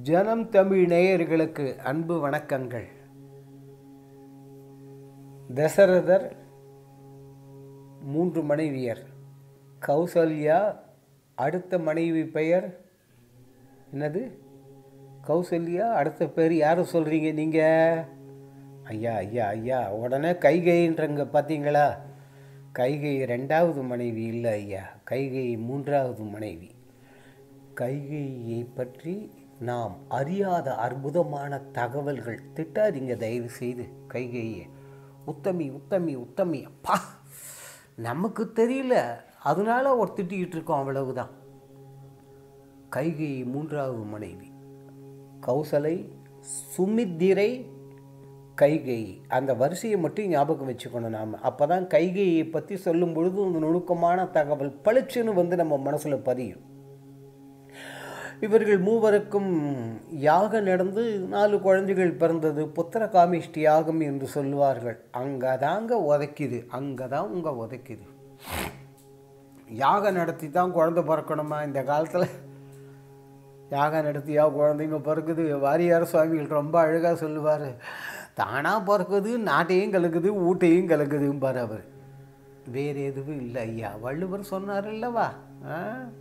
ஜனம் தமிழ் நேயர்களுக்கு அன்பு வணக்கங்கள் தசரதர் மூன்று மனைவியர் கௌசல்யா அடுத்த மனைவி பெயர் என்னது கௌசல்யா அடுத்த பேர் யாரை சொல்கிறீங்க நீங்கள் ஐயா ஐயா ஐயா உடனே கைகைன்றங்க பார்த்தீங்களா கைகை ரெண்டாவது மனைவி இல்லை ஐயா கைகை மூன்றாவது மனைவி கைகையை பற்றி நாம் அறியாத அற்புதமான தகவல்கள் திட்டாதீங்க தயவு செய்து கைகையை உத்தமி உத்தமி உத்தமி அப்பா நமக்கு தெரியல அதனால ஒரு திட்டிக்கிட்டு இருக்கோம் அவ்வளவுதான் கைகை மூன்றாவது மனைவி கௌசலை சுமித்திரை கைகை அந்த வரிசையை மட்டும் ஞாபகம் வச்சுக்கணும் நாம் அப்போ தான் கைகையை பற்றி சொல்லும் பொழுது அந்த நுணுக்கமான தகவல் பளிச்சுன்னு வந்து நம்ம மனசில் பதியும் இவர்கள் மூவருக்கும் யாகம் நடந்து நாலு குழந்தைகள் பிறந்தது புத்திர காமிஷ்டி யாகம் என்று சொல்லுவார்கள் அங்கே தாங்க உதைக்குது அங்கே தான் உங்க உதைக்குது யாகம் நடத்தி தான் குழந்தை பிறக்கணுமா இந்த காலத்தில் யாகம் நடத்தியா குழந்தைங்க பிறக்குது வாரியார் சுவாமிகள் ரொம்ப அழகாக சொல்லுவார் தானாக பிறக்குது நாட்டையும் கலக்குது ஊட்டையும் கலக்குதும்பார் அவர் வேறு எதுவும் இல்லை ஐயா வள்ளுவர் சொன்னார் இல்லவா ஆ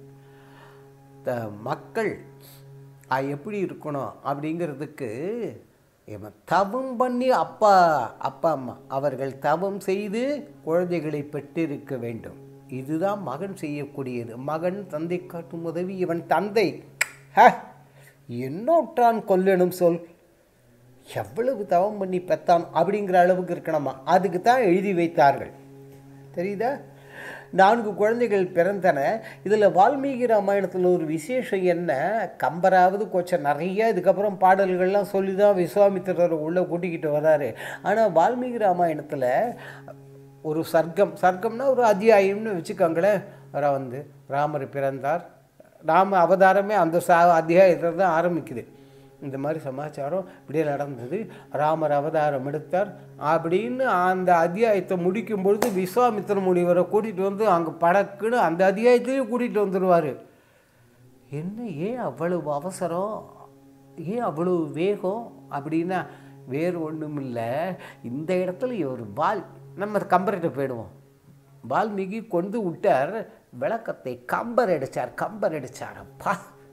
த மக்கள் அஹ், எப்படி இருக்கணும் அப்படிங்கிறதுக்கு இவன் தவம் பண்ணி அப்பா அப்பா அம்மா அவர்கள் தவம் செய்து குழந்தைகளை பெற்றிருக்க வேண்டும் இதுதான் மகன் செய்யக்கூடியது மகன் தந்தை காட்டும் உதவி இவன் தந்தை ஹ என்னோட்டான் கொல்லணும் சொல் எவ்வளவு தவம் பண்ணி பெத்தான் அப்படிங்கிற அளவுக்கு இருக்கணுமா அதுக்கு தான் எழுதி வைத்தார்கள் தெரியுதா நான்கு குழந்தைகள் பிறந்தன இதில் வால்மீகி ராமாயணத்தில் ஒரு விசேஷம் என்ன கம்பராவது கொஞ்சம் நிறைய இதுக்கப்புறம் பாடல்கள்லாம் சொல்லி தான் விஸ்வாமித்திரர் உள்ளே கூட்டிக்கிட்டு வராரு ஆனால் வால்மீகி ராமாயணத்தில் ஒரு சர்க்கம் சர்க்கம்னா ஒரு அத்தியாயம்னு வச்சுக்கோங்களேன் வர வந்து ராமர் பிறந்தார் ராம அவதாரமே அந்த சா அத்தியாயத்தில் தான் ஆரம்பிக்குது இந்த மாதிரி சமாச்சாரம் இப்படியே நடந்தது ராமர் அவதாரம் எடுத்தார் அப்படின்னு அந்த அத்தியாயத்தை முடிக்கும் பொழுது விஸ்வாமித்திர முனிவரை கூட்டிகிட்டு வந்து அங்கே படக்குன்னு அந்த அத்தியாயத்திலையும் கூட்டிகிட்டு வந்துடுவார் என்ன ஏன் அவ்வளவு அவசரம் ஏன் அவ்வளவு வேகம் அப்படின்னா வேறு ஒன்றும் இல்லை இந்த இடத்துல ஒரு வால் நம்ம கம்பர்கிட்ட போயிடுவோம் வால்மீகி கொண்டு விட்டார் விளக்கத்தை கம்பர் அடித்தார் கம்பர் அடித்தார் அப்பா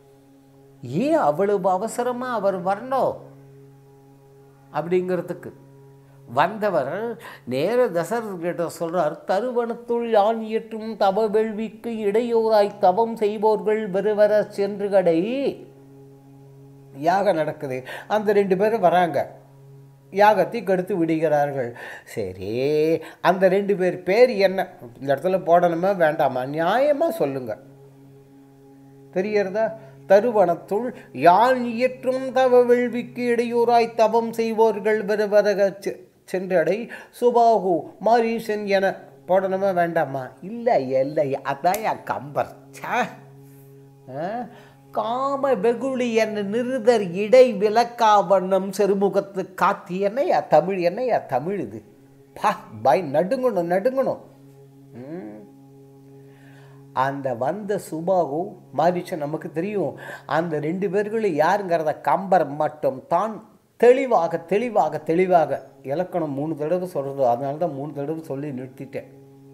ஏன் அவ்வளவு அவசரமாக அவர் வரணும் அப்படிங்கிறதுக்கு வந்தவர் நேர தசரகிட்ட சொல்றார் தருவனத்துள் யான் இயற்றும் தவ வேள்விக்கு இடையூறாய் தவம் செய்வோர்கள் வெறுவர சென்று கடை யாகம் நடக்குது அந்த ரெண்டு பேரும் வராங்க யாகத்தை கெடுத்து விடுகிறார்கள் சரி அந்த ரெண்டு பேர் பேர் என்ன இந்த இடத்துல போடணுமா வேண்டாமா நியாயமாக சொல்லுங்கள் தெரியறதா தருவனத்துள் யான் இயற்றும் தவ வேள்விக்கு இடையூறாய் தவம் செய்வோர்கள் வெறுவரக செ- சென்றடை சுபாகு மாரீசன் என போடணுமா வேண்டாமா இல்லை இல்லை அதான் என் கம்பர் ச்சே. ஆ? காம வெகுளி என்ன நிருதர் இடை விளக்கா வண்ணம் செருமுகத்து காத்தி என்னையா தமிழ் என்னையா தமிழ் இது பா பை நடுங்கணும் நடுங்கணும் ம் அந்த வந்த சுபாகு மாரிச்ச நமக்கு தெரியும் அந்த ரெண்டு பேர்களும் யாருங்கிறத கம்பர் மட்டும் தான் தெளிவாக தெளிவாக தெளிவாக இலக்கணம் மூணு தடவை சொல்கிறது அதனால தான் மூணு தடவை சொல்லி நிறுத்திட்டேன்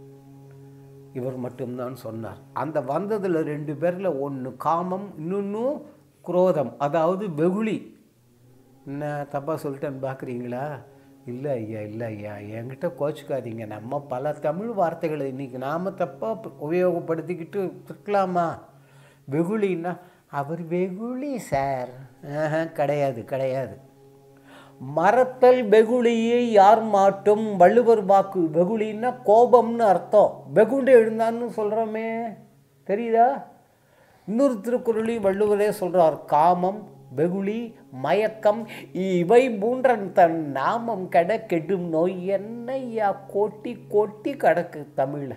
இவர் மட்டும்தான் சொன்னார் அந்த வந்ததில் ரெண்டு பேரில் ஒன்று காமம் இன்னொன்று குரோதம் அதாவது வெகுளி என்ன தப்பாக சொல்லிட்டேன்னு பார்க்குறீங்களா இல்லை ஐயா இல்லை ஐயா என்கிட்ட கோச்சுக்காதீங்க நம்ம பல தமிழ் வார்த்தைகளை இன்றைக்கி நாம் தப்பாக உபயோகப்படுத்திக்கிட்டு இருக்கலாமா வெகுளின்னா அவர் வெகுளி சார் ஆஹா, கிடையாது கிடையாது மறத்தல் வெகுளியை யார் மாட்டும் வள்ளுவர் வாக்கு வெகுளின்னா கோபம்னு அர்த்தம் வெகுண்டு எழுந்தான்னு சொல்கிறோமே தெரியுதா இன்னொரு திருக்குறளையும் வள்ளுவரே சொல்றார் காமம் வெகுளி மயக்கம் இவை மூன்றன் தன் நாமம் கெட கெடும் நோய் என்னையா கொட்டி கொட்டி கிடக்கு தமிழில்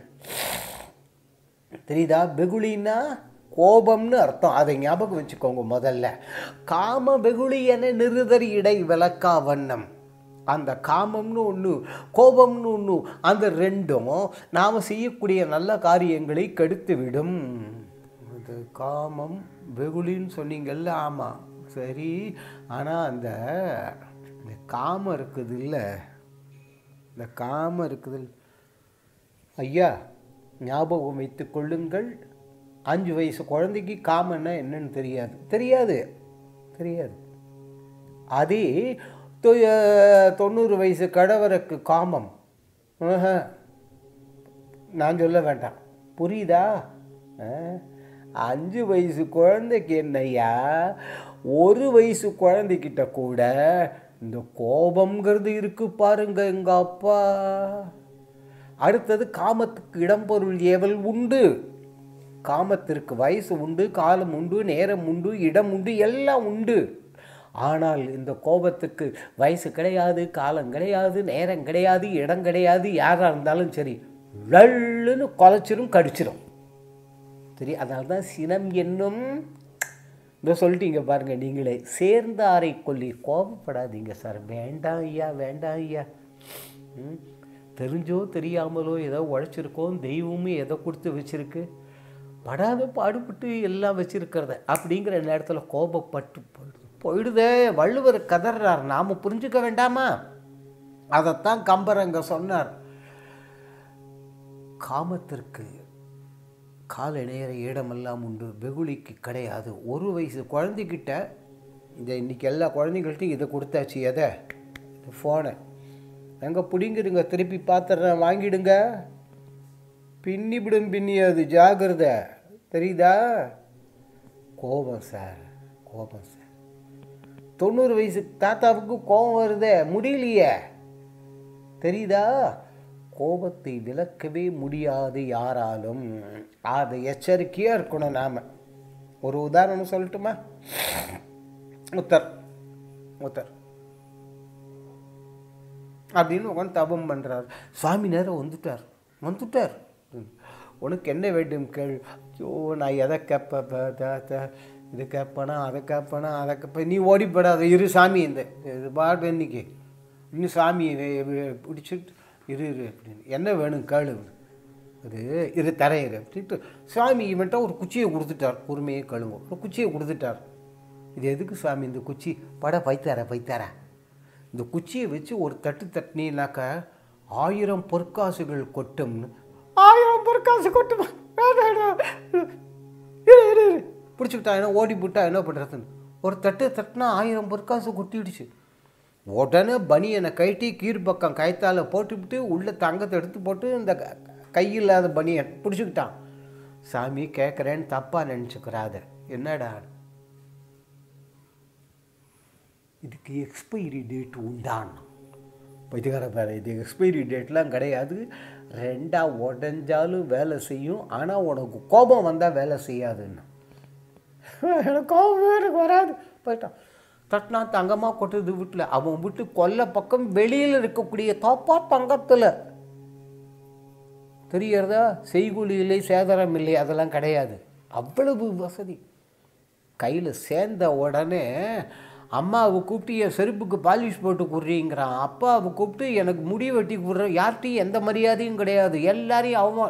தெரியுதா வெகுளின்னா கோபம்னு அர்த்தம் அதை ஞாபகம் வச்சுக்கோங்க முதல்ல காம வெகுளி என நிருதர் இடை விளக்கா வண்ணம் அந்த காமம்னு ஒன்று கோபம்னு ஒன்று அந்த ரெண்டும் நாம் செய்யக்கூடிய நல்ல காரியங்களை கெடுத்து விடும் அது காமம் வெகுளின்னு சொன்னீங்கல்ல ஆமாம் சரி ஆனால் அந்த இந்த காமம் இருக்குது இல்லை இந்த காமம் இருக்குது ஐயா ஞாபகம் வைத்துக் கொள்ளுங்கள் அஞ்சு வயசு குழந்தைக்கு காமன்னா என்னன்னு தெரியாது தெரியாது தெரியாது அதே தொ- தொண்ணூறு வயசு கடவருக்கு காமம் ஆஹா. நான் சொல்ல வேண்டாம் புரியுதா ஆ? அஞ்சு வயசு குழந்தைக்கு என்னய்யா ஒரு வயசு குழந்தைகிட்ட கூட இந்த கோபம்ங்கிறது இருக்கு பாருங்க எங்க அப்பா அடுத்தது காமத்துக்கு இடம்பொருள் ஏவல் உண்டு காமத்திற்கு வயசு உண்டு காலம் உண்டு நேரம் உண்டு இடம் உண்டு எல்லாம் உண்டு ஆனால் இந்த கோபத்துக்கு வயசு கிடையாது காலம் கிடையாது நேரம் கிடையாது இடம் கிடையாது யாராக இருந்தாலும் சரி லல்லுன்னு குலைச்சிரும் கடிச்சிரும் சரி அதனால தான் சினம் என்னும் இதோ சொல்லிட்டீங்க பாருங்க நீங்களே சேர்ந்தாரை கொல்லி கோபப்படாதீங்க சார் வேண்டாம் ஐயா வேண்டாம் ஐயா ம், தெரிஞ்சோ தெரியாமலோ ஏதோ உழைச்சிருக்கோம் தெய்வமும் எதை கொடுத்து வச்சிருக்கு படாத பாடுபட்டு எல்லாம் வச்சிருக்கிறத அப்படிங்கிற நேரத்தில் கோபப்பட்டு போயிடுது போயிடுதே வள்ளுவர் கதறார் நாம் புரிஞ்சுக்க வேண்டாமா அதைத்தான் கம்பர் அங்க சொன்னார் காமத்திற்கு கால நேர இடமெல்லாம் உண்டு வெகுளிக்கு கிடையாது ஒரு வயசு குழந்தைகிட்ட இந்த இன்னைக்கு எல்லா குழந்தைங்கள்ட்டையும் இதை கொடுத்தாச்சு எதை ஃபோனை எங்கே பிடிங்கிடுங்க திருப்பி பாத்திரம் வாங்கிடுங்க பின்னிவிடும் பின்னியாது ஜாகிரதை தெரியுதா கோபம் சார் கோபம் சார் தொண்ணூறு வயசு தாத்தாவுக்கு கோபம் வருதே முடியலையே தெரியுதா கோபத்தை விளக்கவே முடியாது யாராலும் அதை எச்சரிக்கையாக இருக்கணும் நாம் ஒரு உதாரணம் சொல்லட்டுமா முத்தர் முத்தர் அப்படின்னு உட்காந்து தபம் பண்ணுறார் சுவாமி நேரம் வந்துட்டார் வந்துட்டார் ம். உனக்கு என்ன வேண்டும் கேள் ஐயோ நான் எதை கேட்ப ப- த- த- இது கேட்பேனா அதை கேட்பேனா அதை கேட்பேன் நீ ஓடிப்படாத இரு சாமி இந்த இது பாட்டு இன்னைக்கு இன்னும் சாமி பிடிச்சிட்டு இரு இரு அப்படின்னு என்ன வேணும் கேளு அது இரு தரையிரு அப்படின்ட்டு சாமி இவன்ட்ட ஒரு குச்சியை கொடுத்துட்டார் பொறுமையே கழுங்க ஒரு குச்சியை கொடுத்துட்டார் இது எதுக்கு சாமி இந்த குச்சி பட பைத்தார பைத்தார இந்த குச்சியை வச்சு ஒரு தட்டு தட்டினீனாக்கா ஆயிரம் பொற்காசுகள் கொட்டும்னு ஆயிரம் பொற்காசு கொட்டுமா வேண்டாம், வேண்டாம். இரு இரு இரு பிடிச்சிக்கிட்டா என்ன ஓடி விட்டா என்ன பண்ணுறதுன்னு ஒரு தட்டு தட்டினா ஆயிரம் பொற்காசு கொட்டிடுச்சு உடனே பனியனை கழட்டி கீழ் பக்கம் கயத்தால் போட்டுவிட்டு உள்ள தங்கத்தை எடுத்து போட்டு இந்த க- கையில்லாத பனியன் பிடிச்சிக்கிட்டான் சாமி கேட்குறேன்னு தப்பாக நினச்சிக்கிறாத என்னடா இதுக்கு எக்ஸ்பைரி டேட் உண்டான் பைத்தியக்கார பாரு இது எக்ஸ்பைரி டேட்லாம் கிடையாது ரெண்டா உடஞ்சாலும் வேலை செய்யும் ஆனால் உனக்கு கோபம் வந்தால் வேலை செய்யாதுன்னு எனக்கு கோபம் எனக்கு வராது போயிட்டான் தட்டினா தங்கமாக கொட்டுது வீட்டில் அவன் வீட்டு கொல்லை பக்கம் வெளியில் இருக்கக்கூடிய தோப்பா தங்கத்தில் தெரியறதா செய்கூலி இல்லை சேதாரம் இல்லை அதெல்லாம் கிடையாது அவ்வளவு வசதி கையில் சேர்ந்த உடனே அம்மாவை கூப்பிட்டு என் செருப்புக்கு பாலிஷ் போட்டு குடுறீங்கிறான் அப்பாவை கூப்பிட்டு எனக்கு முடி வெட்டி குடுறேன் யார்கிட்டையும் எந்த மரியாதையும் கிடையாது எல்லாரையும் அவன்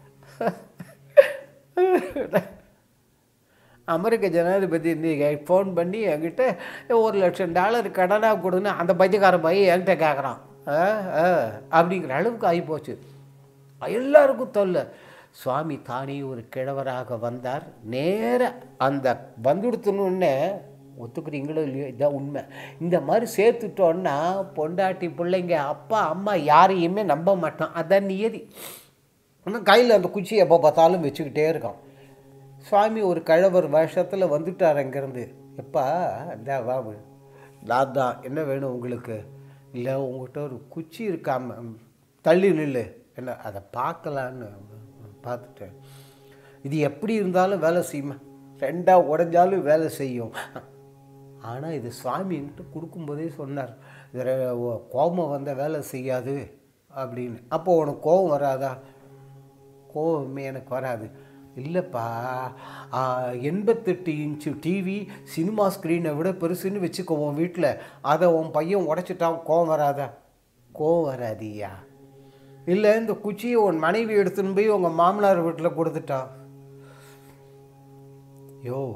அமெரிக்க ஜனாதிபதி இன்னைக்கு ஃபோன் பண்ணி என்கிட்ட ஒரு லட்சம் டாலர் கடனாக கொடுன்னு அந்த பைத்தியக்கார பையன் என்கிட்ட கேட்குறான் அப்படிங்கிற அளவுக்கு ஆகிப்போச்சு எல்லாருக்கும் தொல்லை சுவாமி தானே ஒரு கிழவராக வந்தார் நேர அந்த வந்துடுத்துணுன்னே ஒத்துக்கிறீங்களோ இல்லையோ இதான் உண்மை இந்த மாதிரி சேர்த்துட்டோன்னா பொண்டாட்டி பிள்ளைங்க அப்பா அம்மா யாரையுமே நம்ப மாட்டோம் அதான் நியதி ஆனால் கையில் அந்த குச்சியை எப்போ பார்த்தாலும் வச்சுக்கிட்டே இருக்கான் சுவாமி ஒரு கழவர் வருஷத்தில் வந்துட்டார் அங்கேருந்து எப்பா இந்த வா நான் தான் என்ன வேணும் உங்களுக்கு இல்லை உங்கள்கிட்ட ஒரு குச்சி இருக்காம தள்ளி நில்லு என்ன அதை பார்க்கலான்னு பார்த்துட்டேன் இது எப்படி இருந்தாலும் வேலை செய்யுமா ரெண்டாக உடஞ்சாலும் வேலை செய்யும் ஆனால் இது சுவாமின்ட்டு கொடுக்கும்போதே சொன்னார் இது ரெ- ஓ- கோபம் வந்தால் வேலை செய்யாது அப்படின்னு அப்போ உனக்கு கோபம் வராதா கோவமே எனக்கு வராது இல்லைப்பா ஆ, எண்பத்தெட்டு இன்ச்சு டிவி சினிமா ஸ்க்ரீனை விட பெருசுன்னு வச்சுக்கோ உன் வீட்டில் அதை உன் பையன் உடச்சிட்டான் கோவம் வராதா கோவம் வராதியா இல்லை இந்த குச்சியை உன் மனைவி எடுத்துன்னு போய் உங்கள் மாமனார் வீட்டில் கொடுத்துட்டான் யோ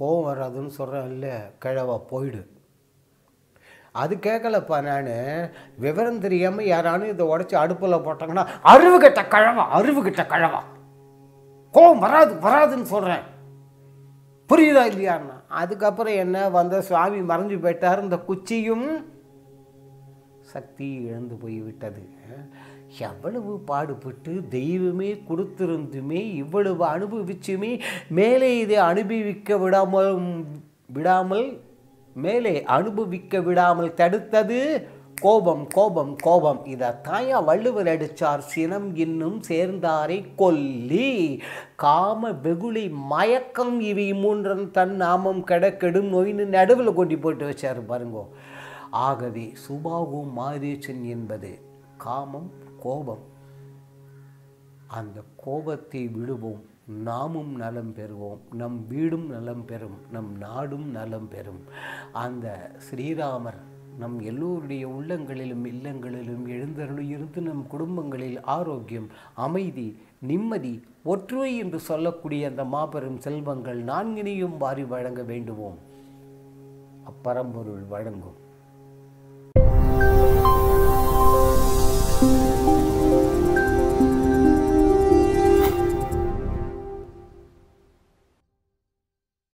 கோவம் வராதுன்னு சொல்கிறேன் இல்லை கிழவா போயிடு அது கேட்கலப்பா நான் விவரம் தெரியாமல் யாரானும் இதை உடச்சி அடுப்பில் போட்டாங்கன்னா அறிவு கிட்ட கழவா அறிவு கிட்ட கழவா கோவம் வராது வராதுன்னு சொல்கிறேன் புரியுதா இல்லையாண்ணா அதுக்கப்புறம் என்ன வந்த சுவாமி மறைஞ்சு போயிட்டார் இந்த குச்சியும் சக்தி இழந்து போய்விட்டது எவ்வளவு பாடுபட்டு தெய்வமே கொடுத்திருந்துமே இவ்வளவு அனுபவிச்சுமே மேலே இதை அனுபவிக்க விடாமல் விடாமல் மேலே அனுபவிக்க விடாமல் தடுத்தது கோபம் கோபம் கோபம் இதை தாயா வள்ளுவர் அடிச்சார் சினம் இன்னும் சேர்ந்தாரை கொல்லி காம வெகுளி மயக்கம் இவை மூன்றன் தன் நாமம் கடக்கெடும் நோயின்னு நடுவில் கொண்டு போட்டு வச்சார் பாருங்கோ ஆகவே சுபாவும் மாரீச்சன் என்பது காமம் கோபம் அந்த கோபத்தை விடுவோம் நாமும் நலம் பெறுவோம் நம் வீடும் நலம் பெறும் நம் நாடும் நலம் பெறும் அந்த ஸ்ரீராமர் நம் எல்லோருடைய உள்ளங்களிலும் இல்லங்களிலும் எழுந்தருளி இருந்து நம் குடும்பங்களில் ஆரோக்கியம் அமைதி நிம்மதி ஒற்றுமை என்று சொல்லக்கூடிய அந்த மாபெரும் செல்வங்கள் நான்கினையும் வாரி வழங்க வேண்டுவோம் அப்பரம்பொருள் வழங்கும்